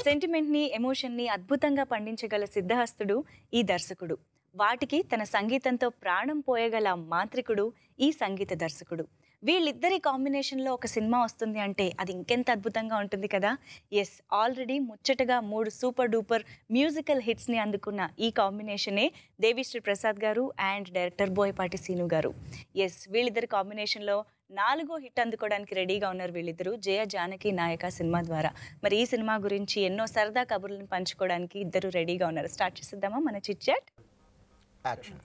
సెంటిమెంట్ని ఎమోషన్ని అద్భుతంగా పండించగల సిద్ధహస్తుడు ఈ దర్శకుడు వాటికి తన సంగీతంతో ప్రాణం పోయగల మాంత్రికుడు ఈ సంగీత దర్శకుడు వీళ్ళిద్దరి కాంబినేషన్లో ఒక సినిమా వస్తుంది అంటే అది ఇంకెంత అద్భుతంగా ఉంటుంది కదా ఎస్ ఆల్రెడీ ముచ్చటగా మూడు సూపర్ డూపర్ మ్యూజికల్ హిట్స్ని అందుకున్న ఈ కాంబినేషనే దేవిశ్రీ ప్రసాద్ గారు అండ్ డైరెక్టర్ బోయపాటి సీను గారు ఎస్ వీళ్ళిద్దరి కాంబినేషన్లో నాలుగో హిట్ అందుకోవడానికి రెడీగా ఉన్నారు వీళ్ళిద్దరూ జయ జానకి నాయక సినిమా ద్వారా మరి ఈ సినిమా గురించి ఎన్నో సరదా కబుర్లను పంచుకోవడానికి ఇద్దరు రెడీగా ఉన్నారు స్టార్ట్ చేసేద్దామా మన chit chat action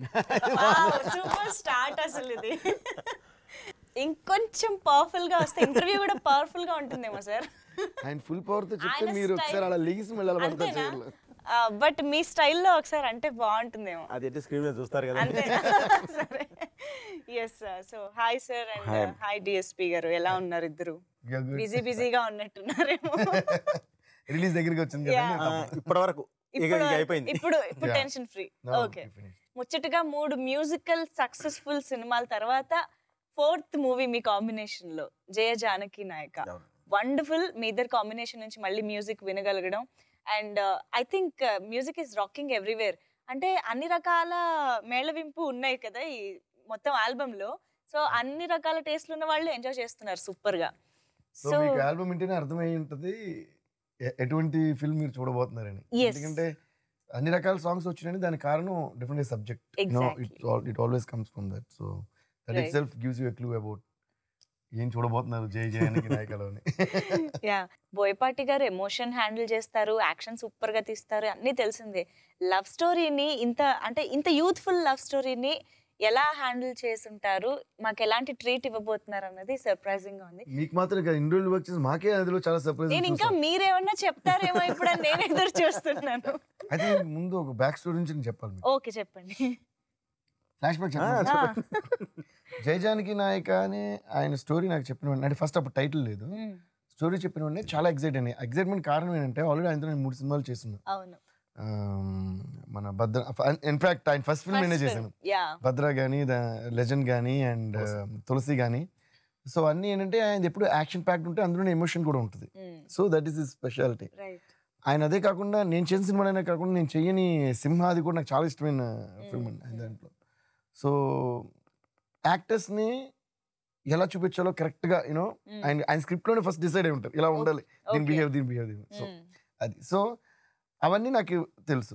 super start అసలు ఇది ఇంకొంచెం పవర్ఫుల్ గా వస్తే ఇంటర్వ్యూ కూడా పవర్ఫుల్ గా ఉంటుందేమో సార్ ఆయన ఫుల్ పవర్ తో చెప్తే ఆయన మీరు style- ఒకసారి అలా లీగిసి వెళ్ళాలి పడతారు చైర్లో బట్ మీ స్టైల్లో ఒకసారి అంటే బాగుంటుందేమో అది అయితే స్క్రీన్ మీద చూస్తారు కదా అంతే సరే yes so hi sir and hi DSP garu ఎలా ఉన్నారు ఇద్దరు బిజీ బిజీగా ఉన్నట్టున్నారేమో రిలీజ్ దగ్గరికి వచ్చింది Yeah. కదండి ఇప్పటి వరకు ఇక ఇప్పుడు ఇక అయిపోయింది ఇప్పుడు ఇప్పుడు Yeah. Tension free No, okay finished. ముచ్చటగా మూడు మ్యూజికల్ సక్సెస్ఫుల్ సినిమాల తర్వాత ఫోర్త్ మూవీ మీ కాంబినేషన్ లో జయ జానకి నాయక అవును. వండర్ఫుల్ మీ ఇద్దరు కాంబినేషన్ నుంచి మళ్ళీ మ్యూజిక్ వినగలగడం and I think music is rocking everywhere అంటే అన్ని రకాల మేళవింపు ఉన్నాయి కదా ఈ మొత్తం ఆల్బమ్ లో సో అన్ని రకాల టేస్ట్లు ఉన్న వాళ్ళు ఎంజాయ్ చేస్తున్నారు సూపర్ గా సో సో మీకు ఆల్బమ్ వింటేనే అర్థమై ఉంటది ఎ- ఎటువంటి ఫిల్మ్ మీరు చూడబోతున్నారని Yes. ఎందుకంటే అన్ని రకాల సాంగ్స్ వచ్చినాయని దానికి కారణం different subject no Exactly. It it always comes from that so that Right. Itself gives you a clue about ఏం చూడబోతున్నారు జై జయానికి నాయకలో అని yeah Boyapati garu emotion handle చేస్తారు యాక్షన్ సూపర్ గా తీస్తారు అన్నీ తెలిసిందే లవ్ స్టోరీని ఇంత అంటే ఇంత యూత్ఫుల్ లవ్ స్టోరీని ఎలా హ్యాండిల్ చేసుంటారు మాకు ఎలాంటి ట్రీట్ ఇవ్వబోతున్నారు అన్నది సర్ప్రైజింగ్ గా ఉంది మీకు మాత్రం కాదు ఇన్ని రోజులు వర్క్ చేసి మాకే అందులో చాలా సర్ప్రైజ్ నేను ఇంకా మీరేమన్నా చెప్తారేమో ఇప్పుడు అని నేను ఎదురు చూస్తున్నాను అయితే ముందు ఒక బ్యాక్ స్టోరీ నుంచి నేను చెప్పాలి మీకు ఓకే చెప్పండి ఫ్లాష్ బ్యాక్ ఆ, చెప్పాలి జయజానకి నాయక అని ఆయన స్టోరీ నాకు చెప్పిన వెంటనే అంటే ఫస్ట్ అప్పుడు టైటిల్ లేదు మ్మ్. స్టోరీ చెప్పిన వెంటనే చాలా ఎక్సైట్ అయినాయి ఎక్సైట్మెంట్ కారణం ఏంటంటే ఆల్రెడీ ఆయనతో నేను మూడు సినిమాలు చేస్తున్నాను అవును మన భద్ర ఇన్ఫాక్ట్ ఆయన ఫస్ట్ ఫిల్మ్ నేనే చేశాను యా భద్ర కానీ ద లెజెండ్ కానీ అండ్ తులసి కానీ సో అన్నీ ఏంటంటే ఆయన ఎప్పుడు యాక్షన్ ప్యాక్డ్ ఉంటే అందులోనే ఎమోషన్ కూడా ఉంటుంది so that is is speciality right ఆయన అదే కాకుండా నేను చేసిన సినిమాలైనా కాకుండా నేను చెయ్యని సింహ అది కూడా నాకు చాలా ఇష్టమైన ఫిల్మ్ అండి ఆయన దాంట్లో సో యాక్టర్స్ని ఎలా చూపించాలో కరెక్ట్గా యూనో ఆయన ఆయన స్క్రిప్ట్లోనే ఫస్ట్ డిసైడ్ అయి ఉంటారు ఇలా ఉండాలి దీని Okay. బిహేవ్ దీని బిహేవ్ దీని సో అది సో అవన్నీ నాకు తెలుసు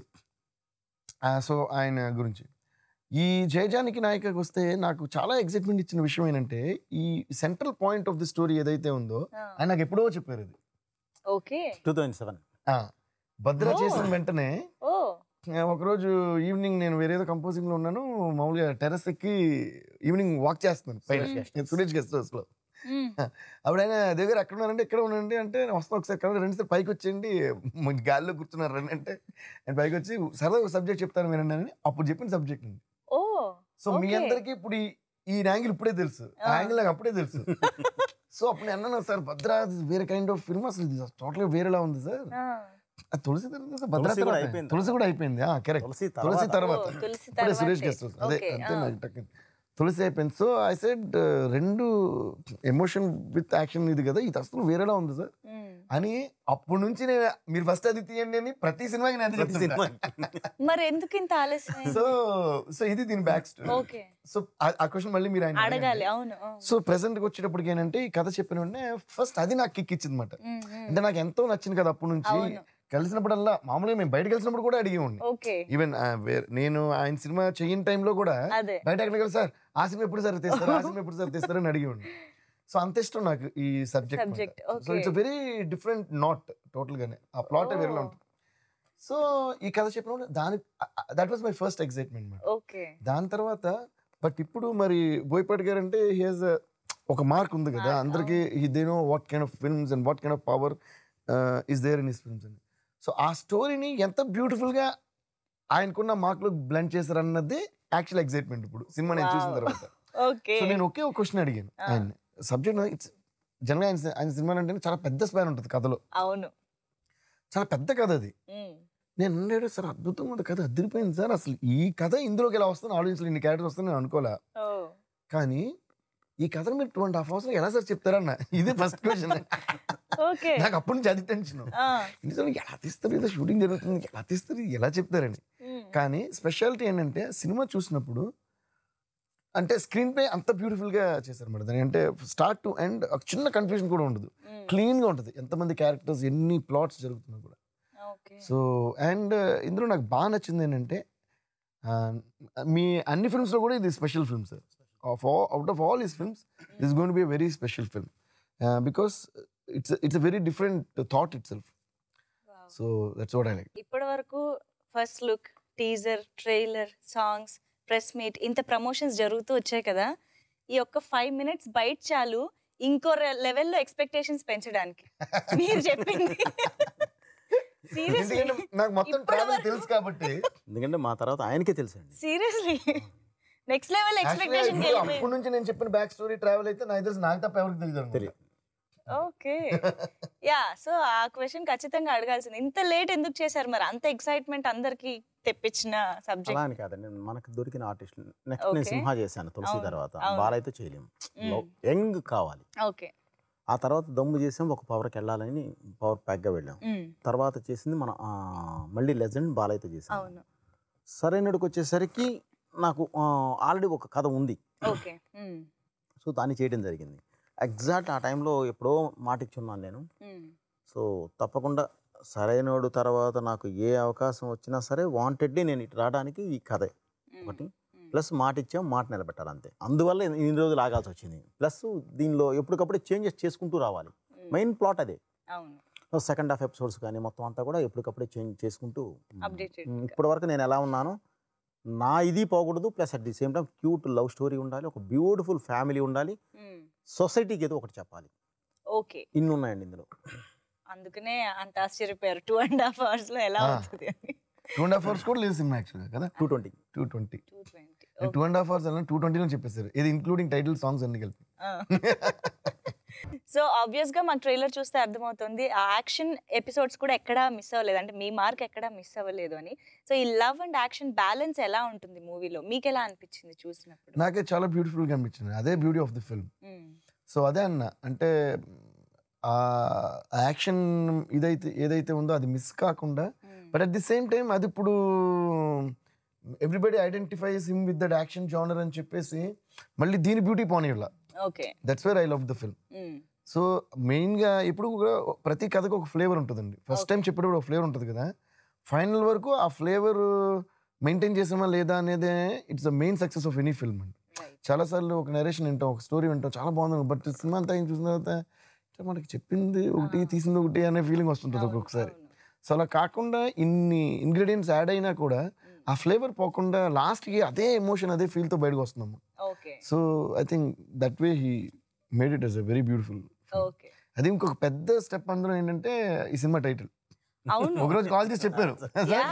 సో ఆయన గురించి ఈ జయజానికి నాయకకు వస్తే నాకు చాలా ఎక్సైట్మెంట్ ఇచ్చిన విషయం ఏంటంటే ఈ central point of the story ఏదైతే ఉందో ఆయన నాకు ఎప్పుడో చెప్పారు అది ఓకే టూ థౌజండ్ సెవెన్ ఆ, భద్ర Oh. చేసిన వెంటనే ఓ ఆ, ఒకరోజు ఈవినింగ్ నేను వేరేదో కంపోజింగ్ లో ఉన్నాను మామూలుగా టెర్రస్ ఎక్కి ఈవినింగ్ వాక్ చేస్తున్నాను పైన Suresh సురేష్ గెస్ట్ హౌస్ లో అప్పుడు ఆయన దగ్గర ఎక్కడ ఉన్నారంటే ఎక్కడ ఉన్నారండి అంటే నేను వస్తాను ఒకసారి కలర్ రెండు సార్ పైకి వచ్చేయండి మ- గాల్లో కూర్చున్నారు రండి అంటే నేను పైకి వచ్చి సరదా ఒక సబ్జెక్ట్ చెప్తాను వినండి అని అప్పుడు చెప్పిన సబ్జెక్ట్ అండి ఓ సో మీ Okay. అందరికి ఇప్పుడు ఈ- ఈ యాంగిల్ ఇప్పుడే తెలుసు ఆ Ah. యాంగిల్ నాకు అప్పుడే తెలుసు సో అప్పుడు నేను అన్నాను సార్ భద్ర వేరే కైండ్ ఆఫ్ ఫిల్మ్ అసలు టోటల్ వేరేలా ఉంది సార్ అది తులసి తర్వాత సార్ భద్ర తులసి కూడా తర్వాత అయిపోయింది. తులసి కూడా అయిపోయింది కరెక్ట్ తులసి తులసి తర్వాత తర్వాత ఓ, తులసి ఇప్పుడే సురేష్ తర్వాతే. గెస్ట్ హౌస్ అదే Okay, అంతే ah. నాకు టక్కుని. తులసి అయిపోయింది సో ఐ సెడ్ రెండు ఎమోషన్ విత్ యాక్షన్ ఇది కదా ఇది అసలు వేరేలా ఉంది సార్ అని అప్పటి నుంచి నేను మీరు ఫస్ట్ అది తీయండి అని ప్రతి సినిమాకి నేను అదే ప్రతి చెప్తుంటా. మరి ఎందుకు ఇంత ఆలస్యం సో సో ఇది దీని బ్యాక్ స్టోరీ ఓకే సో ఆ- ఆ క్వశ్చన్ మళ్ళీ మీరు ఆయన అడగాలి అడగండి. అవును ఆ. సో ప్రెసెంట్ కి వచ్చేటప్పటికి ఏంటంటే ఈ కథ చెప్పిన వెంటనే ఫస్ట్ అది నాకు కిక్ ఇచ్చింది అనమాట ఉమ్, ఉమ్. అంటే నాకు ఎంతో నచ్చింది కదా అప్పటి నుంచి అవును. కలిసినప్పుడల్లా మామూలుగా మేము బయట కలిసినప్పుడు కూడా అడిగి ఉండి ఓకే ఈవెన్ నేను ఆయన సినిమా చెయ్యని టైంలో కూడా అదే బయట ఎక్కడ కలిసి సార్ ఆ సినిమా ఎప్పుడు సార్ తీస్తారు ఆ సినిమా ఎప్పుడు సార్ తీస్తారు అని అడిగి ఉండి సో అంత ఇష్టం నాకు ఈ subject Subject, so okay. It's very different not total గానే ఆ ప్లాట్ వేరేలా Oh. ఉంటుంది సో ఈ కథ చెప్పినప్పుడు దాని that was my first excitement మాట ఓకే దాని తర్వాత బట్ ఇప్పుడు మరి బోయపాటి గారు అంటే హియర్స్ ఒక మార్క్ ఉంది కదా Mark, అందరికి they know what kind of films and what kind of power is there in his films అని సో ఆ స్టోరీని ఎంత బ్యూటిఫుల్ గా ఆయనకున్న మార్కులు బ్లెండ్ చేశారు అన్నది యాక్చువల్ ఎక్సైట్మెంట్ ఇప్పుడు సినిమా నేను చూసిన Wow. తర్వాత ఓకే సో నేను ఒకే ఒక క్వశ్చన్ అడిగాను Ah. ఆయన సబ్జెక్ట్ ఇట్స్ జనరల్ ఆయన ఆయన సినిమా అంటే చాలా పెద్ద స్పాన్ ఉంటుంది కథలో అవును చాలా పెద్ద కథ అది ఉమ్, నేను అన్నాడు సార్ అద్భుతంగా ఉంది కథ అదిరిపోయింది సార్ అసలు ఈ కథ ఇందులోకి ఎలా వస్తుంది ఆడియన్స్లో ఇన్ని క్యారెక్టర్స్ వస్తుంది నేను అనుకోలే ఓ కానీ ఈ కథను మీరు టూ అండ్ హాఫ్ అవర్స్ ఎలా సార్ చెప్తారన్న ఇదే ఫస్ట్ క్వశ్చన్ ఓకే నాకు అప్పటి నుంచి అది టెన్షన్ నిజంగా ఎలా తీస్తారు ఏదో షూటింగ్ జరుగుతుంది ఎలా తీస్తారు ఇది ఎలా చెప్తారని కానీ స్పెషాలిటీ ఏంటంటే సినిమా చూసినప్పుడు అంటే స్క్రీన్ ప్లే అంత బ్యూటిఫుల్ గా చేశారు మేడం దాని అంటే స్టార్ట్ టు ఎండ్ ఒక చిన్న కన్ఫ్యూజన్ కూడా ఉండదు క్లీన్ గా ఉంటుంది ఎంతమంది క్యారెక్టర్స్ ఎన్ని ప్లాట్స్ జరుగుతున్నా కూడా ఓకే సో అండ్ ఇందులో నాకు బాగా నచ్చింది ఏంటంటే ఆ, మీ అన్ని ఫిల్మ్స్లో కూడా ఇది special film sir of all out of all his films this gonna be very special film because it's it's a very different thought itself so that's what I like ఇప్పటి వరకు first look teaser trailer songs press meet ఇంత promotions జరుగుతూ వచ్చాయి కదా ఈ ఒక్క five minutes బయట చాలు ఇంకో లెవెల్లో ఎక్స్పెక్టేషన్స్ పెంచడానికి మీరు చెప్పింది సీరియస్లీ ఎందుకంటే నాకు మొత్తం ఇప్పటి ట్రావెల్ వరకు- తెలుసు కాబట్టి ఎందుకంటే మా తర్వాత ఆయనకే తెలుసండి seriously next level Actually, expectation ఇప్పుడు అప్పటి నుంచి నేను చెప్పిన బ్యాక్ స్టోరీ ట్రావెల్ అయితే నాకు తెలిసి నాకు తప్ప ఎవరికి తెలియదు అనుకుంటా. తెలియదు ఓకే యా సో ఆ క్వశ్చన్ ఖచ్చితంగా అడగాల్సింది ఇంత లేట్ ఎందుకు చేశారు మరి అంత ఎక్సైట్మెంట్ అందరికి తెప్పించిన అలా సబ్జెక్ట్ అని కాదండి మనకు దొరికిన ఆర్టిస్ట్ నెక్స్ట్ నేను Okay. సింహ చేశాను తులసి అవును, తర్వాత అవును. బాలైతే చేయలేము Mm. యంగ్ కావాలి ఓకే ఆ తర్వాత దమ్ము చేసాం ఒక పవర్కి వెళ్ళాలని పవర్ ప్యాక్గా వెళ్ళాం తర్వాత చేసింది మన ఆ, మళ్ళీ లెజెండ్ బాలైతే చేసాం అవును సరైనడికి వచ్చేసరికి నాకు ఆల్రెడీ ఒక కథ ఉంది ఓకే సో దాన్ని చేయడం జరిగింది ఎగ్జాక్ట్ ఆ టైంలో ఎప్పుడో మాట ఇచ్చున్నాను నేను సో తప్పకుండా సరైనోడు తర్వాత నాకు ఏ అవకాశం వచ్చినా సరే వాంటెడ్లీ నేను ఇటు రావడానికి ఈ కథే ఒకటి ప్లస్ మాట ఇచ్చాం మాట నిలబెట్టాలి అంతే అందువల్ల ఇన్ని రోజులు ఆగాల్సి వచ్చింది ప్లస్ దీనిలో ఎప్పటికప్పుడు చేంజెస్ చేసుకుంటూ రావాలి మెయిన్ ప్లాట్ అదే అవును సెకండ్ హాఫ్ ఎపిసోడ్స్ కానీ మొత్తం అంతా కూడా ఎప్పటికప్పుడే చేంజ్ చేసుకుంటూ Updated ఉమ్, గా. ఇప్పటి వరకు నేను ఎలా ఉన్నాను నా ఇది పోకూడదు plus at the same time cute love story ఉండాలి ఒక బ్యూటిఫుల్ ఫ్యామిలీ ఉండాలి సొసైటీకి ఏదో ఒకటి చెప్పాలి ఓకే ఇన్ని ఉన్నాయండి ఇందులో అందుకనే అంత ఆశ్చర్యపోయారు టూ అండ్ హాఫ్ అవర్స్ లో ఎలా Ah. అవుతుంది అని టూ అండ్ హాఫ్ అవర్స్ కూడా లేదు సినిమా యాక్చువల్గా కదా two twenty two twenty two twenty two and half hours అలా టూ ట్వంటీలో చెప్పేశారు ఇది ఇంక్లూడింగ్ టైటిల్ సాంగ్స్ అన్ని కలిపి సో ఆబ్వియస్ గా మన ట్రైలర్ చూస్తే అర్థమవుతుంది ఆ యాక్షన్ ఎపిసోడ్స్ కూడా ఎక్కడా మిస్ అవ్వలేదు అంటే మీ మార్క్ ఎక్కడా మిస్ అవ్వలేదు అని సో ఈ లవ్ అండ్ యాక్షన్ బ్యాలెన్స్ ఎలా ఉంటుంది మూవీలో మీకు ఎలా అనిపించింది చూసినప్పుడు నాకే చాలా బ్యూటిఫుల్గా అనిపించింది అదే beauty of the film hmm. So అదే అన్న అంటే ఆ యాక్షన్ ఇదైతే ఏదైతే ఉందో అది మిస్ కాకుండా hmm. But at the same time అది ఇప్పుడు everybody identifies him with that action genre అని చెప్పేసి మళ్ళీ దీని బ్యూటీ పోనీళ్ళ okay that's where I love the film hmm. So మెయిన్గా ఇప్పుడు కూడా ప్రతి కథకు ఒక ఫ్లేవర్ ఉంటుందండి ఫస్ట్ టైం చెప్పేటప్పుడు ఒక ఫ్లేవర్ ఉంటుంది కదా ఫైనల్ వరకు ఆ ఫ్లేవర్ మెయింటైన్ చేసామా లేదా అనేదే it's the main success of any film అండి Right. చాలాసార్లు ఒక నరేషన్ వింటాం ఒక స్టోరీ వింటాం చాలా బాగుంది బట్ సినిమా అంతా ఏం చూసిన తర్వాత ఇట్లా మనకి చెప్పింది ఒకటి తీసింది ఒకటి అనే ఫీలింగ్ వస్తుంటుంది అవును, ఒక్కొక్కసారి అవును. సో అలా కాకుండా ఇన్ని ఇంగ్రీడియంట్స్ యాడ్ అయినా కూడా ఆ ఫ్లేవర్ పోకుండా లాస్ట్కి అదే ఎమోషన్ అదే ఫీల్తో బయటకు వస్తున్నాము okay so I think that way he made it as a very beautiful okay అది ఇంకొక పెద్ద స్టెప్ అందులో ఏంటంటే ఈ సినిమా టైటిల్ అవును ఒకరోజు కాల్ చేసి చెప్పారు యా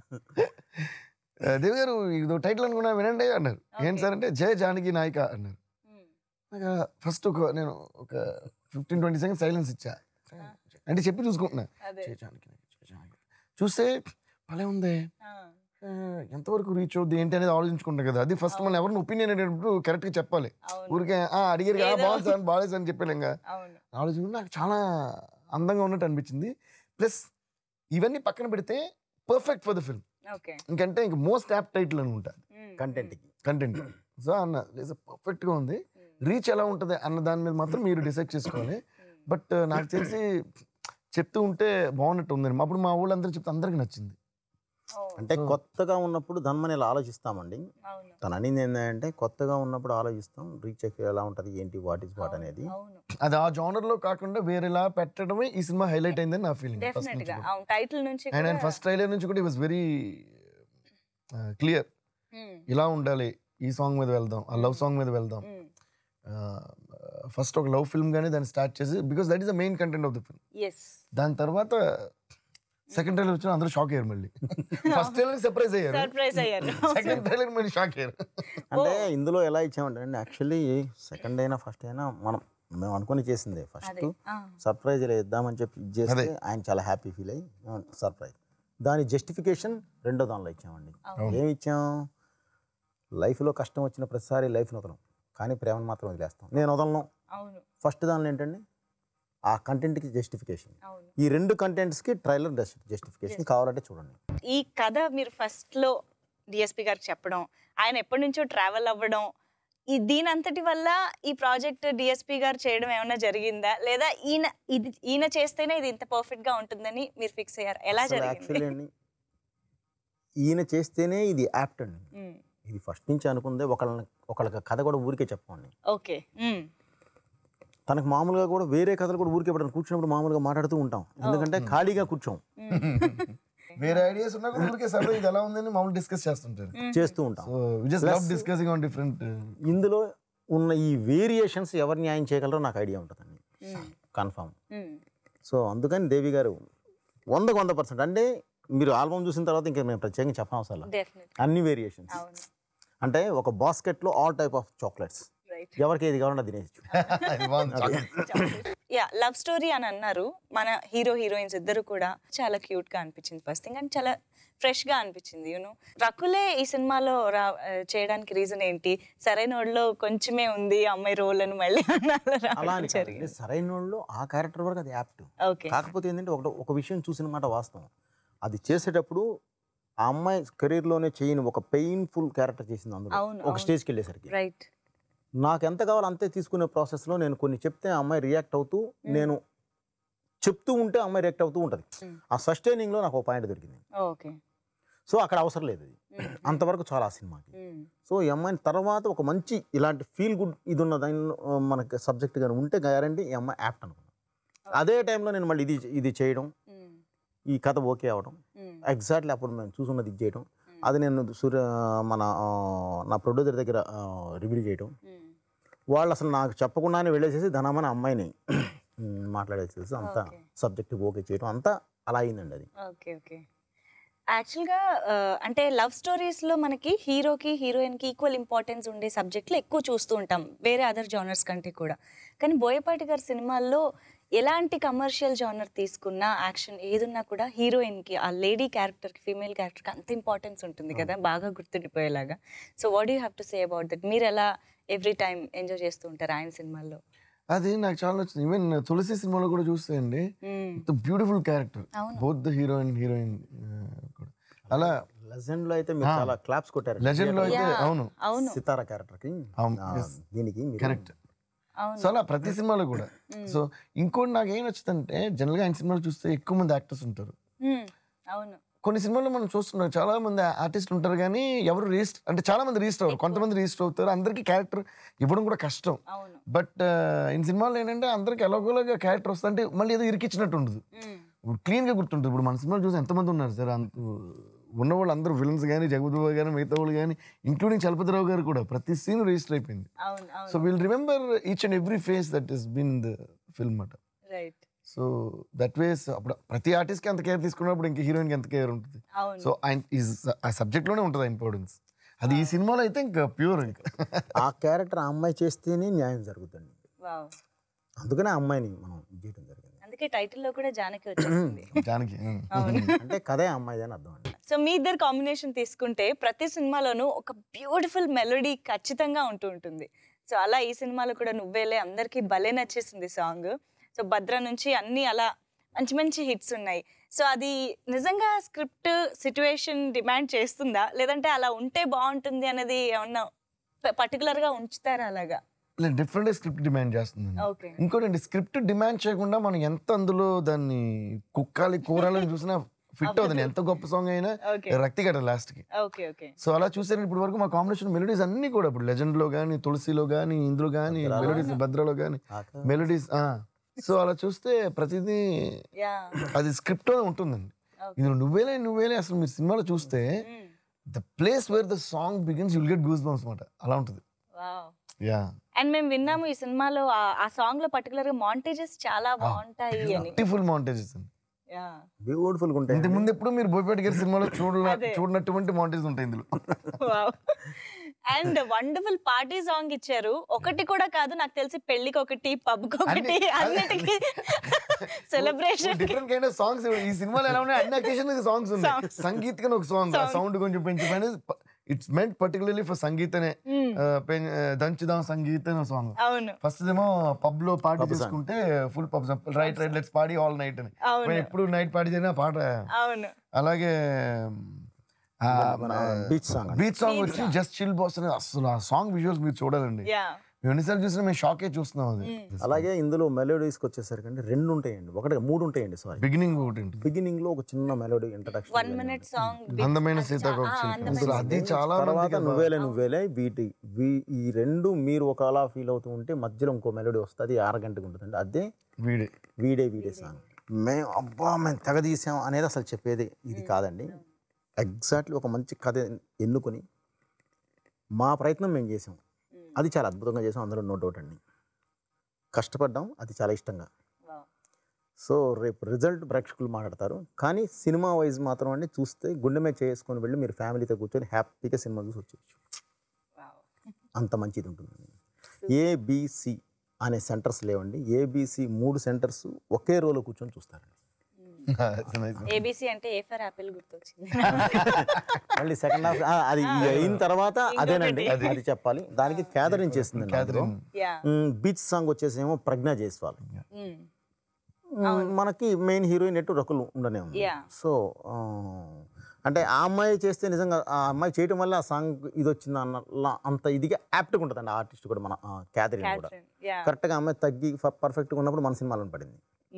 దేవి గారు ఇది టైటిల్ అనుకున్నా వినండి అన్నారు ఏంటి Okay. సార్ అంటే జయ జానకి నాయిక అన్నారు మ్మ్. నాకు ఫస్ట్ ఒక నేను ఒక ఫిఫ్టీన్ ట్వంటీ సెకండ్స్ సైలెన్స్ ఇచ్చా అంటే చెప్పి చూసుకుంటున్నా అదే జయ జానకి నాయక, జయ జానకి చూస్తే భలే ఉంది ఆ, ఆ, ఎంతవరకు రీచ్ అవుద్ది ఏంటి అనేది ఆలోచించుకుంటాం కదా అది ఫస్ట్ మనం ఎవరిని ఒపీనియన్ అనేటప్పుడు కరెక్ట్గా చెప్పాలి అవును ఊరికే "ఆ, అడిగారు కదా ఏదో. బాగుంది సార్ బాగాలేదు సార్ అని చెప్పలేం కదా అవును ఆలోచించుకుంటే నాకు చాలా అందంగా ఉన్నట్టు అనిపించింది ప్లస్ ఇవన్నీ పక్కన పెడితే perfect for the film okay ఇంకంటే ఇంక మోస్ట్ యాప్ టైటిల్ అనుకుంటా మ్మ్. కంటెంట్కి కంటెంట్ సో అన్న పర్ఫెక్ట్గా ఉంది రీచ్ ఎలా ఉంటుంది అన్న దాని మీద మాత్రం మీరు డిసైడ్ చేసుకోవాలి మ్మ్. బట్ నాకు తెలిసి చెప్తూ ఉంటే బాగున్నట్టు ఉందండి అప్పుడు మా ఊళ్ళందరూ చెప్తే అందరికి నచ్చింది ఓ, అంటే So- కొత్తగా ఉన్నప్పుడు ధన్మని ఇలా ఆలోచిస్తామండి అవును తను అనింది ఏంటంటే కొత్తగా ఉన్నప్పుడు ఆలోచిస్తాం రీచ్ ఎలా ఉంటుంది ఏంటి వాట్ ఇస్ వాట్ అనేది అవును అది ఆ genre లో కాకుండా వేరేలా పెట్టడమే ఈ సినిమా హైలైట్ అయిందని నా ఫీలింగ్ ఫస్ట్ డెఫినెట్ నుంచి గా కూడా. అవును టైటిల్ నుంచి అండ్ ఆయన కూడా- ఫస్ట్ ట్రైలర్ నుంచి కూడా వాజ్ వెరీ క్లియర్ మ్మ్. ఇలా ఉండాలి ఈ సాంగ్ మీద వెళ్దాం ఆ లవ్ సాంగ్ మీద వెళ్దాం మ్మ్. ఫస్ట్ ఒక లవ్ ఫిల్మ్ గానీ దాన్ని స్టార్ట్ చేసి because that is the main content of the film yes దాని తర్వాత సెకండ్ ట్రైలర్ వచ్చిన అందరూ షాక్ అయ్యారు మళ్ళీ ఫస్ట్ ట్రైలర్ సర్ప్రైజ్ అయ్యారు సర్ప్రైజ్ అయ్యారు సెకండ్ ట్రైలర్ మళ్ళీ షాక్ అయ్యారు అంటే ఇందులో ఎలా ఇచ్చామంటే అండి యాక్చువల్లీ సెకండ్ అయినా ఫస్ట్ అయినా మనం మేము అనుకుని చేసిందే ఫస్ట్ అదే ఆ, సర్ప్రైజ్ ఇలా ఇద్దామని చెప్పి ఇది చేస్తే అదే. ఆయన చాలా హ్యాపీ ఫీల్ అయ్యి సర్ప్రైజ్ దాని జస్టిఫికేషన్ రెండో దానిలో ఇచ్చామండి అవును. ఏమి ఇచ్చాం లైఫ్లో కష్టం వచ్చిన ప్రతిసారి లైఫ్ని వదలం కానీ ప్రేమను మాత్రం వదిలేస్తాం నేను వదలను అవును ఫస్ట్ దానిలో ఏంటండి ఆ కంటెంట్కి జస్టిఫికేషన్ అవును ఈ రెండు కంటెంట్స్కి ట్రైలర్ జస్టిఫికేషన్ కావాలంటే చూడండి ఈ కథ మీరు ఫస్ట్ లో డిఎస్పి గారికి చెప్పడం ఆయన ఎప్పటి నుంచో ట్రావెల్ అవ్వడం ఈ దీని అంతటి వల్ల ఈ ప్రాజెక్ట్ డిఎస్పి గారు చేయడం ఏమైనా జరిగిందా లేదా ఈయన ఇది ఈయన చేస్తేనే ఇది ఇంత పర్ఫెక్ట్ గా ఉంటుందని మీరు ఫిక్స్ అయ్యారు ఎలా అసలు జరిగింది యాక్చువల్లీ అండి ఈయన చేస్తేనే ఇది యాప్ట్ అండి ఉమ్, ఇది ఫస్ట్ నుంచి అనుకుందే ఒకళ్ళని ఒకళ్ళకి కథ కూడా ఊరికే చెప్పండి ఓకే ఉమ్, తనకు మామూలుగా కూడా వేరే కథలు కూడా ఊరికే పెట్టాను కూర్చున్నప్పుడు మామూలుగా మాట్లాడుతూ ఉంటాం ఎందుకంటే ఖాళీగా కూర్చోం ఉమ్, వేరే ఐడియాస్ ఉన్నా కూడా ఊరికే సర్వే ఇది ఎలా ఉందని మామూలు డిస్కస్ చేస్తుంటారు ఉమ్. చేస్తూ ఉంటాం so we just love discussing on different ఇందులో ఉన్న ఈ వేరియేషన్స్ ఎవరు న్యాయం చేయగలరో నాకు ఐడియా ఉంటుందండి ఉమ్, కన్ఫామ్ ఉమ్, సో అందుకని దేవి గారు వందకు వంద పర్సెంట్ అంటే మీరు ఆల్బమ్ చూసిన తర్వాత ఇంకా మేము ప్రత్యేకంగా చెప్పనవసరం లేదు. definitely. అన్ని వేరియేషన్స్ అవును అంటే ఒక బాస్కెట్లో all type of chocolates right ఎవరికి ఏది కావాలన్నా తినేయచ్చు యా లవ్ స్టోరీ అని అన్నారు మన హీరో హీరోయిన్స్ ఇద్దరు కూడా చాలా క్యూట్ గా అనిపించింది ఫస్ట్ థింగ్ అండ్ చాలా ఫ్రెష్ గా అనిపించింది యూనో రకులే ఈ సినిమాలో రా ఆ, చేయడానికి రీజన్ ఏంటి సరైన వాళ్ళలో కొంచెమే ఉంది ఆ అమ్మాయి రోల్ అని మళ్ళీ అన్నారు అలా రావడం అని జరిగింది కాదండి. సరైన వాళ్ళు ఆ క్యారెక్టర్ వరకు అది యాప్ట్ ఓకే కాకపోతే ఏంటంటే ఒక ఒక విషయం చూసిన మాట వాస్తవం అది చేసేటప్పుడు ఆ అమ్మాయి కెరీర్లోనే చేయని ఒక పెయిన్ఫుల్ క్యారెక్టర్ చేసింది అందులో అవును, ఒక అవును. స్టేజ్కి వెళ్ళేసరికి రైట్ నాకు ఎంత కావాలో అంతే తీసుకునే ప్రాసెస్లో నేను కొన్ని చెప్తే ఆ అమ్మాయి రియాక్ట్ అవుతూ నేను చెప్తూ ఉంటే ఆ అమ్మాయి రియాక్ట్ అవుతూ ఉంటుంది Mm. ఆ సస్టైనింగ్లో నాకు ఒక పాయింట్ దొరికింది ఓకే సో అక్కడ అవసరం లేదు అది అంతవరకు చాలా ఆ సినిమాకి సో ఈ అమ్మాయిని తర్వాత ఒక మంచి ఇలాంటి ఫీల్ గుడ్ ఇది ఉన్న దానిలో ఆ, మనకి సబ్జెక్ట్ కానీ ఉంటే గ్యారంటీ ఈ అమ్మాయి యాప్ట్ అనుకున్నాను అదే టైంలో నేను మళ్ళీ ఇది ఇది చేయడం ఈ కథ ఓకే అవ్వడం ఎగ్జాక్ట్లీ అప్పుడు మేము చూసున్నది ఇది చేయడం అది నేను సూర్య మన ఆ, నా ప్రొడ్యూసర్ దగ్గర రివీల్ చేయడం వాళ్ళు అసలు నాకు చెప్పకుండానే వెళ్ళేసేసి ధనమని అమ్మాయిని ఉమ్, మాట్లాడేసేసి అంతా Okay. సబ్జెక్ట్ ఓకే చేయడం అంతా అలా అయిందండి అది ఓకే ఓకే యాక్చువల్గా ఆ, అంటే లవ్ స్టోరీస్లో మనకి హీరోకి హీరోయిన్కి ఈక్వల్ ఇంపార్టెన్స్ ఉండే సబ్జెక్టులు ఎక్కువ చూస్తూ ఉంటాం వేరే అదర్ జానర్స్ కంటే కూడా కానీ బోయపాటి గారి సినిమాల్లో ఎలాంటి కమర్షియల్ జానర్ తీసుకున్నా యాక్షన్ ఏదున్నా కూడా హీరోయిన్కి ఆ లేడీ క్యారెక్టర్కి ఫీమేల్ క్యారెక్టర్కి అంత ఇంపార్టెన్స్ ఉంటుంది కదా బాగా గుర్తుండిపోయేలాగా so what you have to say about that మీరు ఎలా ఎవ్రీ టైం ఎంజాయ్ చేస్తూ ఉంటారు ఆయన సినిమాల్లో అది నాకు చాలా నచ్చింది ఈవెన్ తులసి సినిమాలో కూడా చూస్తే అండి బ్యూటిఫుల్ క్యారెక్టర్ అవును. బోత్ ద హీరోయిన్ హీరోయిన్ కూడా అలా లెజెండ్ లో అయితే మీరు ఆ. చాలా క్లాప్స్ కొట్టారు లెజెండ్ లో అయితే Yeah. అవును అవును సితారా క్యారెక్టర్ కి అవును, ఆ, yes. దీనికి మీరు- కరెక్ట్ అవును సో అలా ప్రతి సినిమాలో కూడా సో ఇంకోటి నాకు ఏం నచ్చుతుందంటే జనరల్గా ఆయన సినిమాలు చూస్తే ఎక్కువ మంది యాక్టర్స్ ఉంటారు Hmm. అవును కొన్ని సినిమాల్లో మనం చూస్తున్నాం చాలా మంది ఆర్టిస్టులు ఉంటారు కానీ ఎవరు రిజిస్టర్ అంటే చాలా మంది రిజిస్టర్ అవ్వరు కొంతమంది రిజిస్టర్ అవుతారు అందరికీ క్యారెక్టర్ ఇవ్వడం కూడా కష్టం అవును బట్ ఈ సినిమాలో ఏంటంటే అందరికి ఎలాగోలాగా క్యారెక్టర్ వస్తుంటే మళ్ళీ ఏదో ఇరికిచ్చినట్టు ఉండదు Hmm. ఇప్పుడు క్లీన్ గా గుర్తుంటుంది ఇప్పుడు మన సినిమాలు చూసి ఎంతమంది ఉన్నారు సార్ అంత ఉన్న వాళ్ళు అందరూ విలన్స్ కానీ జగద్బాబు కానీ మిగతా వాళ్ళు కానీ ఇంక్లూడింగ్ చలపతిరావు గారు కూడా ప్రతి సీన్ రిజిస్టర్ అయిపోయింది అవును సో అవును will remember each and every face that is been the film అట రైట్ సో దట్ వేస్ అప్పుడు ప్రతి ఆర్టిస్ట్కి ఎంత కేర్ తీసుకున్నప్పుడు ఇంక హీరోయిన్కి ఎంత కేర్ ఉంటుంది అవును సో ఆయన ఈజ్ ఆ సబ్జెక్ట్లోనే ఉంటుంది ఇంపార్టెన్స్ అది ఈ సినిమాలో అయితే ఇంకా ప్యూర్ ఇంకా ఆ క్యారెక్టర్ ఆ అమ్మాయి చేస్తేనే న్యాయం జరుగుతుంది వావ్ అందుకనే ఆ అమ్మాయిని మనం ఇది చేయడం జరిగింది అందుకే టైటిల్ లో కూడా జానకి వచ్చేసింది జానకి అవును అంటే కథే ఆ అమ్మాయిది అని అర్థం అండి సో మీ ఇద్దరు కాంబినేషన్ తీసుకుంటే ప్రతి సినిమాలోనూ ఒక బ్యూటిఫుల్ మెలోడీ ఖచ్చితంగా ఉంటూ ఉంటుంది సో అలా ఈ సినిమాలో కూడా నువ్వేలే అందరికీ భలే నచ్చేసింది సాంగ్ సో భద్ర నుంచి అన్ని అలా మంచి మంచి హిట్స్ ఉన్నాయి సో అది నిజంగా స్క్రిప్ట్ సిచ్యువేషన్ డిమాండ్ చేస్తుందా లేదంటే అలా ఉంటే బాగుంటుంది అనేది ఏమన్నా పర్టికులర్ గా ఉంచుతారా అలాగా డిఫరెంట్ స్క్రిప్ట్ డిమాండ్ చేస్తుందండి ఓకే ఇంకోటి స్క్రిప్ట్ డిమాండ్ చేయకుండా మనం ఎంత అందులో దాన్ని కుక్కాలి కూరాలని చూసినా ఫిట్ అవుతుంది ఎంత గొప్ప సాంగ్ అయినా ఓకే రక్తి కట్ట లాస్ట్ కి ఓకే ఓకే సో అలా చూసారు ఇప్పుడు వరకు మా కాంబినేషన్ మెలోడీస్ అన్ని కూడా ఇప్పుడు లెజెండ్ లో కానీ తులసిలో కానీ ఇందులో కానీ భద్రలో. మెలోడీస్ భద్రలో కానీ ఆక- మెలోడీస్ సో అలా చూస్తే ప్రతిదీ యా అది స్క్రిప్ట్ ఉంటుందండి ఇందులో నువ్వేలే నువ్వేలే అసలు మీరు సినిమాలో చూస్తే the place where the song begins you'll get goosebumps అనమాట అలా ఉంటుంది వావ్ యా అండ్ మేము విన్నాము ఈ సినిమాలో ఆ- ఆ సాంగ్ లో పర్టికులర్ గా మాంటేజెస్ చాలా బాగుంటాయి అని బ్యూటిఫుల్ మౌంటేజెస్ అండి యా బ్యూటిఫుల్ గా ఉంటాయి ఇంతకు ముందు ఎప్పుడు మీరు బోయపేట గారి సినిమాలో చూడ అదే. చూడనటువంటి మౌంటేజ్ ఉంటాయి ఇందులో అండ్ వండర్ఫుల్ పార్టీ సాంగ్ ఇచ్చారు ఒకటి కూడా కాదు నాకు తెలిసి పెళ్లికి ఒకటి పబ్కి ఒకటి అన్ని- అన్నిటికీ celebration different kind of songs ఈ సినిమాలో ఎలా ఉన్నాయి అన్ని అకేషన్ సాంగ్స్ ఉన్నాయి Songs. సంగీత్ ఒక సాంగ్ Song. సౌండ్ కొంచెం పెంచి it's meant particularly for sangeet అనే మ్మ్. ఆ, పెన్- ఆ, దంచుదాం సంగీత్ అనే సాంగ్ అవును ఫస్ట్ ఏమో పబ్ లో పార్టీ Pub song. చేసుకుంటే full pub right right let's party all night అని అవును నేను ఎప్పుడు నైట్ పార్టీ చేసిన పాట అవును అలాగే beach song beach song Beach వచ్చి జస్ట్ చిల్ బాస్ అనేది అసలు ఆ సాంగ్ విజువల్స్ మీరు చూడాలండి యా మేము ఎన్నిసార్లు చూసినా మేము షాకే చూస్తున్నాం అది అలాగే ఇందులో మెలోడీస్కి వచ్చేసరికి అంటే రెండు ఉంటాయండి ఒకటి మూడు ఉంటాయండి సారీ బిగినింగ్ ఒకటి ఉంటుంది బిగినింగ్ లో ఒక చిన్న melody introduction one minute song అందమైన సీతాకోక అసలు అది చాలా తర్వాత మందికి నువ్వేలే నువ్వేలే వీటి వీ- ఈ రెండు మీరు ఒక అలా ఫీల్ అవుతూ ఉంటే మధ్యలో ఇంకో మెలోడీ వస్తుంది అరగంటకు ఉంటుందండి అదే వీడే వీడే వీడే సాంగ్ మేము అబ్బా మేము తెగ తీసాం అనేది అసలు చెప్పేది ఇది కాదండి ఎగ్జాక్ట్లీ ఒక మంచి కథ ఎన్నుకొని మా ప్రయత్నం మేము చేసాం అది చాలా అద్భుతంగా చేసాం అందులో నో డౌట్ అండి కష్టపడ్డాం అది చాలా ఇష్టంగా సో రేపు రిజల్ట్ ప్రేక్షకులు మాట్లాడతారు కానీ సినిమా వైజ్ మాత్రం అండి చూస్తే గుండె మీద చేసుకొని వెళ్ళి మీరు ఫ్యామిలీతో కూర్చొని హ్యాపీగా సినిమా చూసి వచ్చేయచ్చు అంత మంచిది ఉంటుంది ఏబిసి అనే సెంటర్స్ లేవండి ఏబిసి మూడు సెంటర్స్ ఒకే రోలో కూర్చొని చూస్తారండి ఏబిసి అంటే ఏ ఫర్ యాపిల్ గుర్తొచ్చింది మళ్ళీ సెకండ్ హాఫ్ అది ఈ అయిన తర్వాత అదేనండి అది చెప్పాలి దానికి క్యాదరింగ్ చేసిందండి అందులో. Catherine yeah hmm, beach song వచ్చేసేమో ప్రజ్ఞ జైస్వాల్ మ్, మనకి మెయిన్ హీరోయిన్ ఎటు రకులు ఉండనే ఉంది Yeah. సో ఆ, అంటే ఆ అమ్మాయి చేస్తే నిజంగా ఆ అమ్మాయి చేయటం వల్ల ఆ సాంగ్ ఇది వచ్చింది అన్న అంత ఇదిగా యాప్ట్గా ఉంటుందండి ఆర్టిస్ట్ కూడా మన క్యాథరిన్ కూడా యా కరెక్ట్గా అమ్మాయి తగ్గి పర్ఫెక్ట్గా ఉన్నప్పుడు మన సినిమాలో పడింది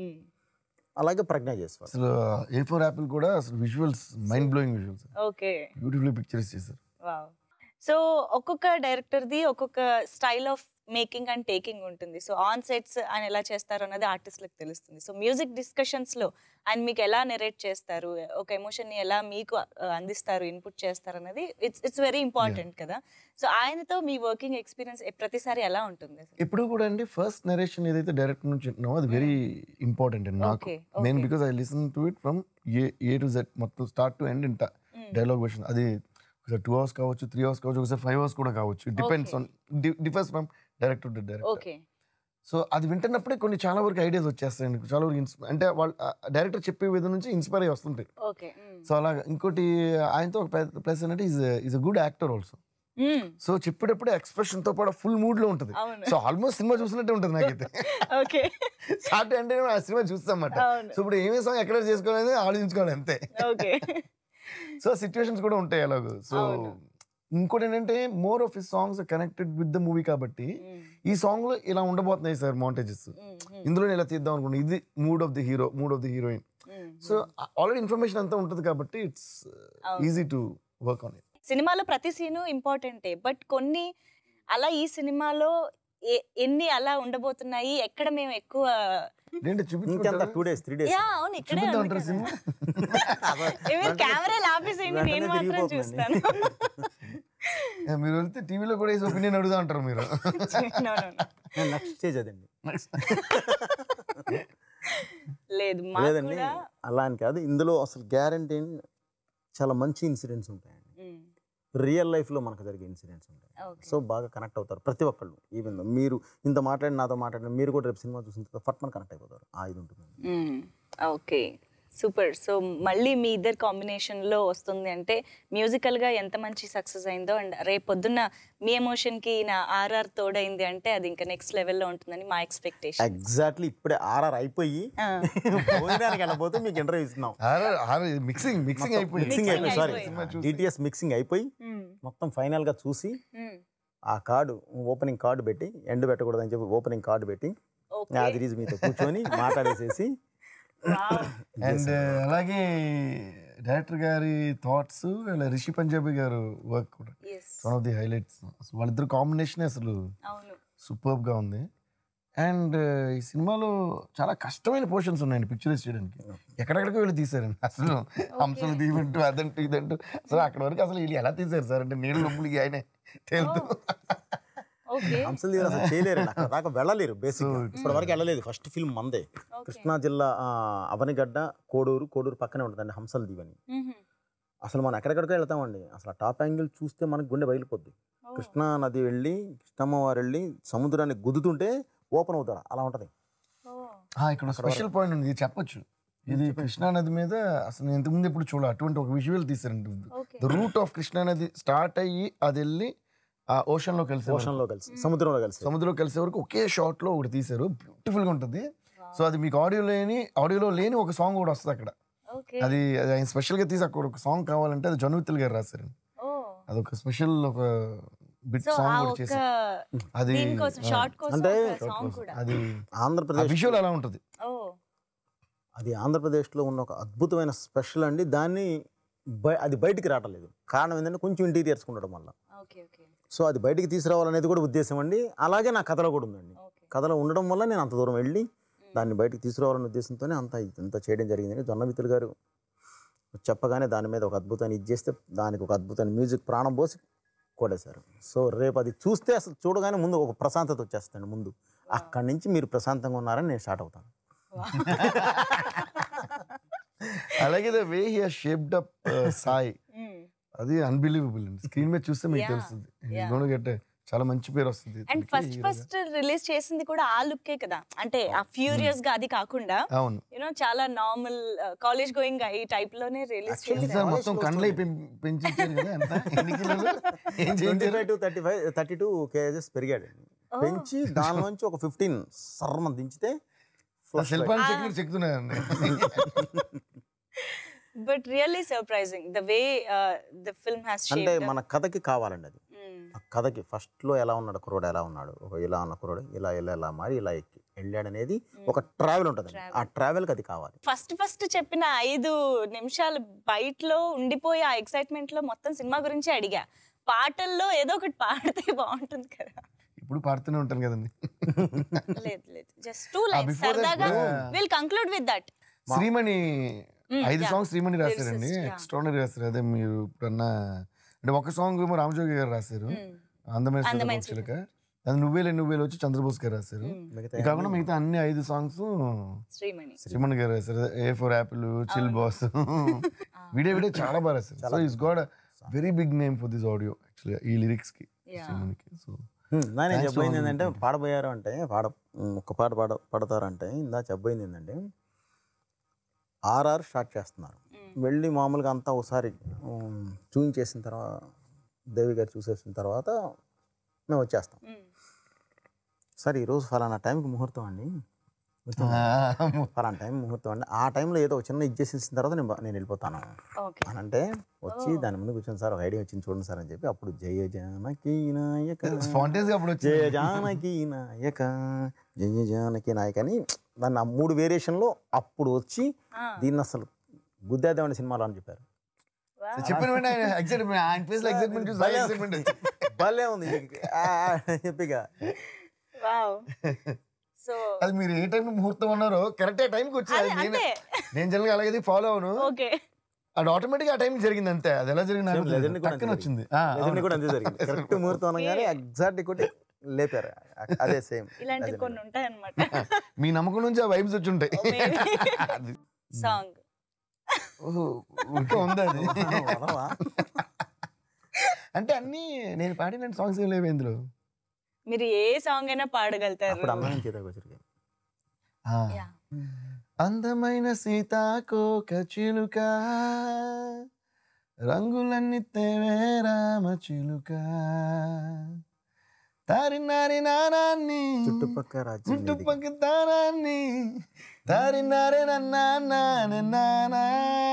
అలాగే ప్రజ్ఞ జైస్వాల్ అసలు ఏ ఫోర్ యాపిల్ కూడా అసలు visuals mind blowing visuals okay beautifully pictures చేశారు వావ్ సో ఒక్కొక్క డైరెక్టర్ది ఒక్కొక్క style of making and taking ఉంటుంది సో ఆన్ సెట్స్ ఆయన ఎలా చేస్తారు అన్నది ఆర్టిస్ట్లకు తెలుస్తుంది సో మ్యూజిక్ డిస్కషన్స్లో ఆయన మీకు ఎలా నెరేట్ చేస్తారు ఒక ఎమోషన్ని ఎలా మీకు ఆ, అందిస్తారు ఇన్పుట్ చేస్తారు అన్నది ఇట్స్ ఇట్స్ వెరీ ఇంపార్టెంట్ కదా సో ఆయనతో మీ వర్కింగ్ ఎక్స్పీరియన్స్ ప్రతిసారి ఎలా ఉంటుంది అసలు ఎప్పుడు కూడా అండి ఫస్ట్ నరేషన్ ఏదైతే డైరెక్ట్ నుంచి వింటున్నామో అది వెరీ ఇంపార్టెంట్ అండి నాకు Okay, main okay. Because I listen to it from A A to Z మొత్తం స్టార్ట్ టు ఎండ్ ఇంట డైలాగ్ వర్షన్ అది ఒకసారి టూ అవర్స్ కావచ్చు త్రీ అవర్స్ కావచ్చు ఒకసారి ఫైవ్ అవర్స్ కూడా కావచ్చు depends on differs from director to director okay so అది వింటున్నప్పుడే కొన్ని చాలా వరకు ఐడియాస్ వచ్చేస్తాయండి చాలా వరకు ఇన్స్- అంటే వాళ్ళు డైరెక్టర్ చెప్పే విధం నుంచి ఇన్స్పైర్ అయ్యి వస్తుంటాయి ఓకే సో అలాగా ఇంకోటి ఆయనతో ఒక ప్లస్ ఏంటంటే is is a good actor also so చెప్పేటప్పుడు ఎక్స్ప్రెషన్ తో పాటు ఫుల్ మూడ్ లో ఉంటుంది అవును. సో ఆల్మోస్ట్ సినిమా చూసినట్టే ఉంటుంది నాకైతే ఓకే స్టార్ట్ అంటే ఆ సినిమా చూస్తాం అన్నమాట అవును. సో ఇప్పుడు ఏమే సాంగ్ ఎక్కడ చేసుకోవాలనేది ఆలోచించుకోవాలి అంతే ఓకే సో సిచ్యువేషన్స్ కూడా ఉంటాయి అలాగూ సో అవును. ఇంకోటి ఏంటంటే more of his songs connected with the movie కాబట్టి ఈ సాంగ్ లో ఇలా ఉండబోతున్నాయి సార్ మౌంటేజెస్ ఇందులో ఇలా తీద్దాం అనుకోండి ఇది mood of the hero mood of the heroine so already information అంతా ఉంటుంది కాబట్టి ఇట్స్ అవును. Easy to work on it సినిమాలో ప్రతి సీను ఇంపార్టెంటే బట్ కొన్ని అలా ఈ సినిమాలో ఎ- ఎన్ని అలా ఉండబోతున్నాయి ఎక్కడ మేము ఎక్కువ ఏంటి ఇంకెంత చూపించుకుంటారా two days three days yeah అవును ఇక్కడే చూపిద్దాం అంటారా అందుకనే. సినిమా ఏ, మీరు కెమెరా ఆపేసేయండి వెంటనే నేను మాత్రం తిరిగిపోతుందండి. చూస్తాను ఏ, మీరు వెళ్తే టీవీలో కూడా వేసి ఒపీనియన్ అడుగుతా అంటారు మీరు No, no, no. Next stage అదండి లేదు మాకు లేదండి కూడా అలా అని కాదు ఇందులో అసలు గ్యారంటీ చాలా మంచి ఇన్సిడెంట్స్ ఉంటాయండి మ్మ్. రియల్ లైఫ్లో మనకు జరిగే ఇన్సిడెంట్స్ ఉంటాయి Okay. సో బాగా కనెక్ట్ అవుతారు ప్రతి ఒక్కళ్ళు ఈవెన్ మీరు ఇంత మాట్లాడి నాతో మాట్లాడిన మీరు కూడా రేపు సినిమా చూసిన తర్వాత ఫట్ మన కనెక్ట్ అయిపోతారు ఆ ఇది ఉంటుంది మ్మ్. ఓకే సూపర్ సో మళ్ళీ మీ ఇద్దరు కాంబినేషన్ లో వస్తుంది అంటే మ్యూజికల్ గా ఎంత మంచి సక్సెస్ అయిందో అండ్ రేపు పొద్దున్న మీ ఎమోషన్ కి నా ఆర్ఆర్ తోడైంది అంటే అది ఇంకా నెక్స్ట్ లెవెల్లో ఉంటుందని మా ఎక్స్పెక్టేషన్ ఎగ్జాక్ట్లీ ఇప్పుడే ఆర్ఆర్ అయిపోయి భోజనానికి వెళ్ళబోతే మీకు ఇంటర్వ్యూ ఇస్తున్నాం మిక్సింగ్ మిక్సింగ్ అయిపోయింది మిక్సింగ్ Mixing అయిపోయి సారీ అయిపోయి. డిటిఎస్ మిక్సింగ్ అయిపోయి మొత్తం ఫైనల్ గా చూసి ఆ కార్డు ఓపెనింగ్ కార్డు పెట్టి ఎండ్ పెట్టకూడదని చెప్పి ఓపెనింగ్ కార్డు పెట్టి ఓకే అది రీజ్ మీతో కూర్చొని మాట్లాడేసేసి అండ్ అలాగే డైరెక్టర్ గారి థాట్స్ రిషి పంజాబీ గారు వర్క్ కూడా yes one of the highlights అసలు వాళ్ళిద్దరు కాంబినేషన్ అసలు అవును సూపర్బ్ గా ఉంది అండ్ ఈ సినిమాలో చాలా కష్టమైన పోర్షన్స్ ఉన్నాయండి పిక్చరైజ్ చేయడానికి ఎక్కడెక్కడికో వెళ్ళి తీసారండి అసలు హంసలు దీవంటూ అదంటూ ఇదంటూ అసలు అక్కడ వరకు అసలు వీళ్ళు ఎలా తీసారు సార్ అంటే నీళ్ళు లోపలికి ఆయన తేలుతూ ఓకే హంసలు దగ్గర అసలు చేయలేరు అక్కడ దాకా వెళ్ళలేరు బేసిక్ So, ఇప్పటి వరకు వెళ్ళలేదు ఫస్ట్ ఫిల్మ్ మందే కృష్ణా జిల్లా ఆ, అవనిగడ్డ కోడూరు కోడూరు పక్కనే ఉంటుందండి హంసల దీవని అసలు మనం ఎక్కడెక్కడికో వెళ్తామండి అసలు ఆ టాప్ యాంగిల్ చూస్తే మనకు గుండె బయలుపోద్ది కృష్ణా నది వెళ్ళి కృష్ణమ్మ వారు వెళ్ళి సముద్రాన్ని గుద్దుతుంటే ఓపెన్ అవుతారు అలా ఉంటుంది ఆ, ఇక్కడ స్పెషల్ పాయింట్ ఉంది ఇది చెప్పొచ్చు ఇది కృష్ణా నది మీద అసలు నేను ఇంతకుముందు ఎప్పుడు చూడ అటువంటి ఒక విజువల్ తీసారండి okay the root of Krishna నది స్టార్ట్ అయ్యి అది వెళ్ళి ఆ ఓషన్ లో కలిసి ఓషన్లో కలిసి సముద్రంలో కలిసి సముద్రంలో కలిసే వరకు ఒకే షాట్ లో ఒకటి తీశారు బ్యూటిఫుల్ గా ఉంటుంది సో అది మీకు ఆడియో లేని ఆడియోలో లేని ఒక సాంగ్ కూడా వస్తుంది అక్కడ ఓకే అది అది ఆయన స్పెషల్ గా తీసి అక్కడ ఒక సాంగ్ కావాలంటే అది జనువిత్తుల్ గారు రాశారు ఓ అదొక స్పెషల్ ఒక బిట్ సో ఆ సాంగ్ కూడా ఒక చేశారు అది దీనికోసం ఆ, షార్ట్ కోసం అంటే సాంగ్ కూడా అది ఆ ఆంధ్రప్రదేశ్ విజువల్ అలా ఉంటుంది ఓ అది ఆంధ్రప్రదేశ్లో ఉన్న ఒక అద్భుతమైన స్పెషల్ అండి దాన్ని బయ అది బయటికి రావట్లేదు కారణం ఏంటంటే కొంచెం ఇంటీరియర్స్ ఉండడం వల్ల ఓకే ఓకే సో అది బయటికి తీసుకురావాలనేది కూడా ఉద్దేశం అండి అలాగే నా కథలో కూడా ఉందండి ఓకే కథలో ఉండడం వల్ల నేను అంత దూరం వెళ్ళి దాన్ని బయటికి తీసుకురావాలనే ఉద్దేశంతోనే అంత ఇంత చేయడం జరిగిందని జొన్నమిత్రులు గారు చెప్పగానే దాని మీద ఒక అద్భుతాన్ని ఇచ్చేస్తే దానికి ఒక అద్భుతమైన మ్యూజిక్ ప్రాణం పోసి కొడేశారు సో రేపు అది చూస్తే అసలు చూడగానే ముందు ఒక ప్రశాంతత వచ్చేస్తుంది ముందు అక్కడి నుంచి మీరు ప్రశాంతంగా ఉన్నారని నేను స్టార్ట్ అవుతాను అలాగే the way he shaped up Sai అది అన్బిలీవబుల్ అండి స్క్రీన్ మీద చూస్తే మీకు Yeah. తెలుస్తుంది Yeah. గోన్ గెట్ చాలా మంచి పేరు వస్తుంది అండ్ ఇతనికి ఫస్ట్ hero గా. ఫస్ట్ రిలీజ్ చేసింది కూడా ఆ లుక్కే కదా అంటే ఆ ఫ్యూరియస్ గా అది కాకుండా అవును యూనో చాలా నార్మల్ కాలేజ్ గోయింగ్ ఈ టైప్ లోనే రిలీజ్ Actually, చేశారు నిజం, College మొత్తం లో కండ్లై వస్తుంది. పెంచారు కదా ఎంత ఎన్ని కిలోలు ఏం ట్వంటీ చేయించారు five to thirty five thirty two kgs పెరిగాడు Oh. పెంచి దానిలోంచి ఒక ఫిఫ్టీన్ సర్మ దించితే flush శిల్పాన్ని Ah. చెక్కినట్టు చెక్తున్నారండి but really surprising the way the film has అంటే మన కథకి కావాలండి అది ఆ కథకి ఫస్ట్లో ఎలా ఉన్నాడు కుర్రోడు ఎలా ఉన్నాడు ఒక ఇలా ఉన్న కుర్రోడు ఇలా ఇలా ఇలా మారి ఇలా ఎక్కి వెళ్ళాడు అనేది ఒక ట్రావెల్ ఉంటుంది Travel. ఆ ట్రావెల్కి అది కావాలి ఫస్ట్ ఫస్ట్ చెప్పిన ఐదు నిమిషాలు బయటలో ఉండిపోయి ఆ ఎక్సైట్మెంట్ లో మొత్తం సినిమా గురించి అడిగా పాటల్లో ఏదో ఒకటి పాడితే బాగుంటుంది కదా ఇప్పుడు పాడుతూనే ఉంటాను కదండి లేదు లేదు just two lines before that, సరదాగా yeah. Will conclude with that Sreemani ఐదు yeah. సాంగ్స్ శ్రీమణి రాశారండి Lyricist, yeah. ఎక్స్ట్రాడనరీ రాశారు అదే మీరు ఇప్పుడన్నా అంటే ఒక సాంగ్ ఏమో రామజోగి గారు రాశారు అందమైన అందమైన చిలక అది నువ్వేలే నువ్వేలు వచ్చి చంద్రబోస్ గారు రాశారు మిగతా ఇది కాకుండా మిగతా అన్ని ఐదు సాంగ్స్ శ్రీమణి శ్రీమణి గారు రాశారు A for apple chill boss video video చాలా బాగా రాశారు so is god very big name for this audio actually ఈ లిరిక్స్ కి Yeah. శ్రీమణికి సో హ్మ్, నా నేను Thanks చెప్పబోయింది to all ఏంటంటే పాడబోయారు అంటే పాడ ఉమ్, ఒక పాట పాడ పడతారంటే ఇందా చెప్పబోయింది ఏంటంటే ఆర్ఆర్ స్టార్ట్ చేస్తున్నారు వెళ్ళి మామూలుగా అంతా ఒకసారి ఉమ్, చూయించేసిన తర్వాత దేవి గారు చూసేసిన తర్వాత మేము వచ్చేస్తాం సార్ ఈరోజు ఫలానా టైంకి ముహూర్తం అండి ఫలానా టైం ముహూర్తం అండి ఆ టైంలో ఏదో ఒక చిన్న ఇచ్చేసిన తర్వాత నేను బ- నేను వెళ్ళిపోతాను ఓకే అని అంటే వచ్చి దాని ముందు కూర్చొని సార్ ఒక ఐడియా వచ్చింది చూడండి సార్ అని చెప్పి అప్పుడు జయ జానకి నాయక స్పాంటేస్ గా అప్పుడు జయ వచ్చింది జానకి నాయక జయ జానకి నాయక అని దాన్ని ఆ మూడు వేరియేషన్లో అప్పుడు వచ్చి దీన్ని అసలు గుద్దేద్దామని సినిమాలో అని చెప్పారు చెప్పిన వెంటనే ఆయన ఎక్సైట్మెంట్ ఆయన ఫేస్ లో ఎక్సైట్మెంట్ చూసి భలే ఎక్సైట్మెంట్ భలే ఉంది ఆ, ఆ, చెప్పిగా వావ్ సో అది మీరు ఏ టైం ముహూర్తం ఉన్నారో కరెక్ట్ ఆ టైంకి వచ్చింది అది నేను అంతే నేను జనరల్ అలాగే ఫాలో అవును ఓకే అది ఆటోమేటిక్ ఆ టైం జరిగింది అంతే అది ఎలా జరిగింది నాకు Legend తెలియదు. కూడా టక్కున అంతే వచ్చింది ఎదురుని కూడా అంతే జరిగింది కరెక్ట్ ముహూర్తం అనగానే ఎగ్జాక్ట్ కొట్టి లేపారు అదే సేమ్ ఇలాంటి కొన్ని ఉంటాయి అనమాట మీ నమ్మకం నుంచి ఆ వైబ్స్ వచ్చి ఉంటాయి అది. సాంగ్ ఓహో, ఇంకా ఉందా అది అంటే అన్ని నేను పాడిన సాంగ్స్ ఏం లేవు ఇందులో మీరు ఏ సాంగ్ అయినా పాడగలుగుతారు అప్పుడు అందరం చేతకొచ్చరికి ఆ. Yeah. అందమైన సీతాకోక చిలుక రంగులన్నీ తేవే రామ చిలుక తారినారి నానాన్ని చుట్టుపక్క రాజ్యం మీది. చుట్టుపక్క తారాన్ని తారినారే నన్నానే నానా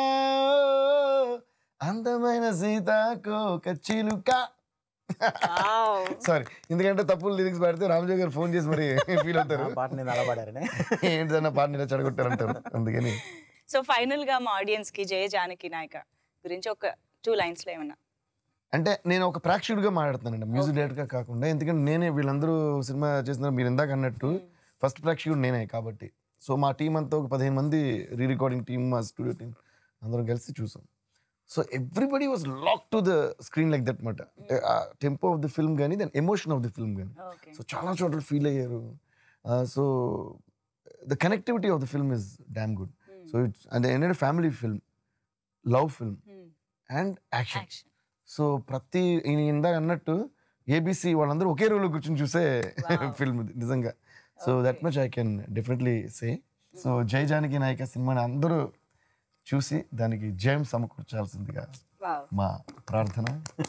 అందమైన సీతాకోక చిలుక Wow. సారీ ఎందుకంటే తప్పులు లిరిక్స్ పాడితే రామజోగ్ గారు ఫోన్ చేసి మరి ఫీల్ ఆ అవుతారు పాట నేను అలా పాడారనే ఏంటన్నా పాట ఇలా చెడగొట్టారంటారు అందుకని సో ఫైనల్ గా మా ఆడియన్స్ కి జయ జానకి నాయక గురించి ఒక టూ లైన్స్ లో ఏమన్నా అంటే నేను ఒక ప్రేక్షకుడిగా మాట్లాడుతున్నానండి మ్యూజిక్ డైరెక్టర్గా కాకుండా ఎందుకంటే నేనే వీళ్ళందరూ సినిమా చేసిన మీరు ఇందాక అన్నట్టు ఫస్ట్ ప్రేక్షకుడు నేనే కాబట్టి సో మా టీం అంతా ఒక పదిహేను మంది రీ రికార్డింగ్ టీమ్ మా స్టూడియో టీం అందరం కలిసి చూసాం so everybody was lock to the screen like that మాట టెంపో ఆఫ్ ద ఫిల్మ్ కానీ then emotion of the film కానీ ఓకే సో చాలా చోట్ల ఫీల్ అయ్యారు so the connectivity of the film is damn good so it's and ఏంటంటే family film love film and action action so ప్రతి ఈయన ఇందాక అన్నట్టు ఏబిసి వాళ్ళందరూ ఒకే రోజులో కూర్చొని చూసే Wow. ఫిల్మ్ ఇది నిజంగా so that Okay. Much I can definitely say so Jai Janaki నాయక సినిమాని అందరూ చూసి దానికి జయం సమకూర్చాల్సిందిగా వావ్ మా ప్రార్థన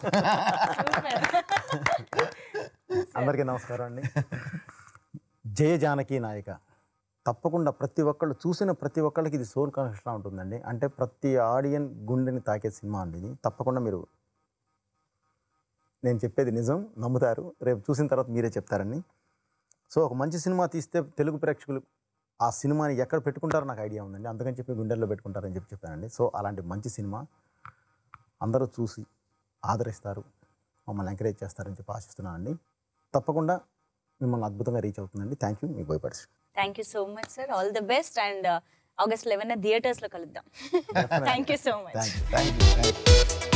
అందరికీ నమస్కారం అండి జయ జానకి నాయక తప్పకుండా ప్రతి ఒక్కళ్ళు చూసిన ప్రతి ఒక్కళ్ళకి ఇది సోల్ కనెక్షన్ ఉంటుందండి అంటే ప్రతి ఆడియన్ గుండెని తాకే సినిమా అండి ఇది తప్పకుండా మీరు నేను చెప్పేది నిజం నమ్ముతారు రేపు చూసిన తర్వాత మీరే చెప్తారండి సో ఒక మంచి సినిమా తీస్తే తెలుగు ప్రేక్షకులు ఆ సినిమాని ఎక్కడ పెట్టుకుంటారో నాకు ఐడియా ఉందండి అందుకని చెప్పి గుండెల్లో పెట్టుకుంటారని చెప్పి చెప్పానండి సో అలాంటి మంచి సినిమా అందరూ చూసి ఆదరిస్తారు మమ్మల్ని ఎంకరేజ్ చేస్తారని చెప్పి ఆశిస్తున్నానండి తప్పకుండా మిమ్మల్ని అద్భుతంగా రీచ్ అవుతుందండి థ్యాంక్ యూ మీ బోయపడిసి thank you so much sir all the best and August eleven theatres లో కలుద్దాం thank you so much thank you thank you